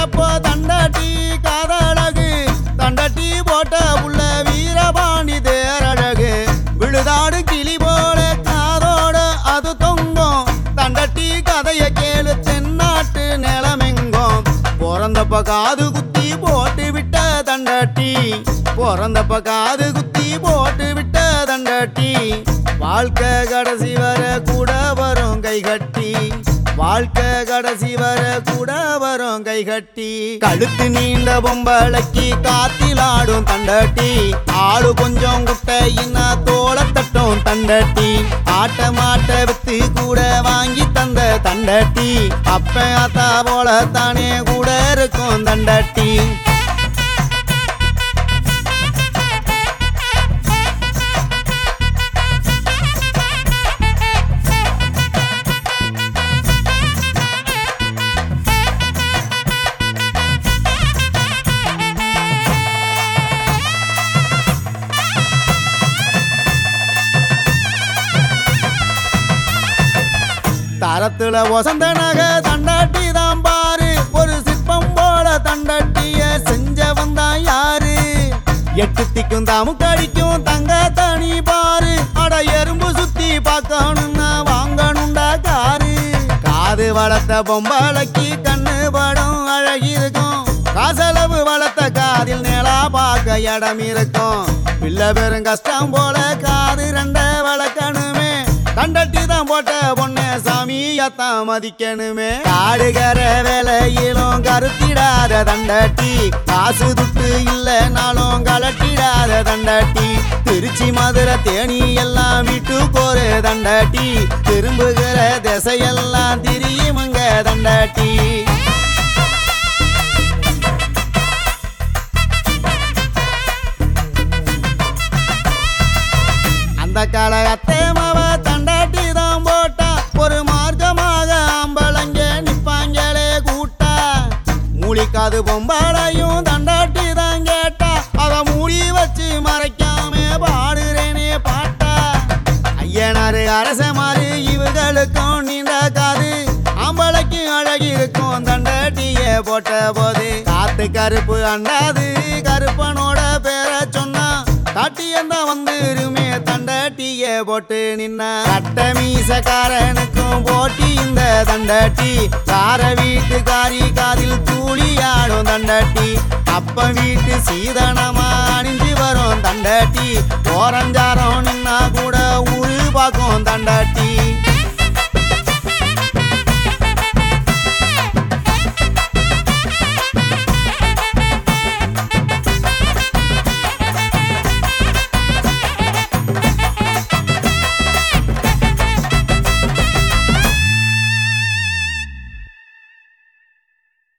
அப்போ தண்டாட்டி காதழகு தண்டாட்டி போட்ட உள்ள வீரபாண்டி தேரழகு விழுதாடு கிளி போல காதோட அது தொங்கும் தண்டட்டி கதைய கேளு தென்னாட்டு நிலமெங்கும் பிறந்தப்ப காது குத்தி போட்டு விட்ட தண்டாட்டி பிறந்தப்ப காது குத்தி போட்டு விட்ட தண்டாட்டி வாழ்க்கை கடைசி வர கூட வரும் கை கட்டி வாழ்க்கை கடைசி வர கூட வரும் கை கட்டி கழுத்து நீண்ட பொம்பளைக்கு காத்திலாடும் தண்டட்டி ஆடு கொஞ்சம் குட்டையின்னா தோள தட்டும் தண்டட்டி ஆட்ட மாட்ட வித்து கூட வாங்கி தந்த தண்டட்டி அப்ப ஆத்தா போல தானே கூட இருக்கும் தண்டட்டி தரத்துல வசந்த நக தண்டாட்டி தான் பாரு ஒரு சிற்பம் போல தண்டாட்டிய செஞ்சவன் தான் யாரு எட்டு திக்கும் தாமுக்கடிக்கும் தங்க தனி பாரு அட எறும்பு சுத்தி பார்க்கணும்னா வாங்கணும்டா காரு காது வளர்த்த பொம்பளைக்கு கண்ணு படம் அழகிருக்கும் காசளவு வளர்த்த காதில் நிலா பார்க்க இடம் இருக்கும் பிள்ளை பெரும் கஷ்டம் போல காது ரெண்ட வளர்க்கணுமே கண்டட்டி தான் போட்ட பொண்ணு சாமியத்தான் மதிக்கணுமே காடுகர வேலையிலும் கருத்திடாத தண்டாட்டி காசு துட்டு இல்லைனாலும் கலட்டிடாத தண்டாட்டி திருச்சி மதுரை தேனி எல்லாம் வீட்டுக்கு ஒரு தண்டாட்டி திரும்புகிற திசையெல்லாம் திரியுமுங்க தண்டாட்டி அந்த காலகத்தே மாவ தண்டாட்டி தான் போட்டா ஒரு மார்க்கமாக ஆம்பளங்க நிப்பாங்களே கூட்டா மூலிக்காது பொம்பாளையும் தண்டாட்டி தான் கேட்டா அத மூடி வச்சு மறைக்காம பாடுறேனே பாட்டா ஐயனாரு அரச மாதிரி இவர்களுக்கும் நீண்ட காது ஆம்பளைக்கு அழகி இருக்கும் தண்டாட்டிய போட்ட போது காத்து கருப்பு அண்டாது கருப்பனோட பேரை சொன்னா காட்டியந்தான் வந்துருமே தண்டாட்டிய போட்டு நின்னா கட்ட மீசக்காரனுக்கும் போட்டி இந்த தண்டாட்டி கார வீட்டுக்காரி காதில் தூளியாடும் தண்டாட்டி அப்ப வீட்டு சீதனமா அணிஞ்சு வரும் தண்டாட்டி ஓரஞ்சாரம் நின்னா கூட ஊரு பார்க்கும் தண்டாட்டி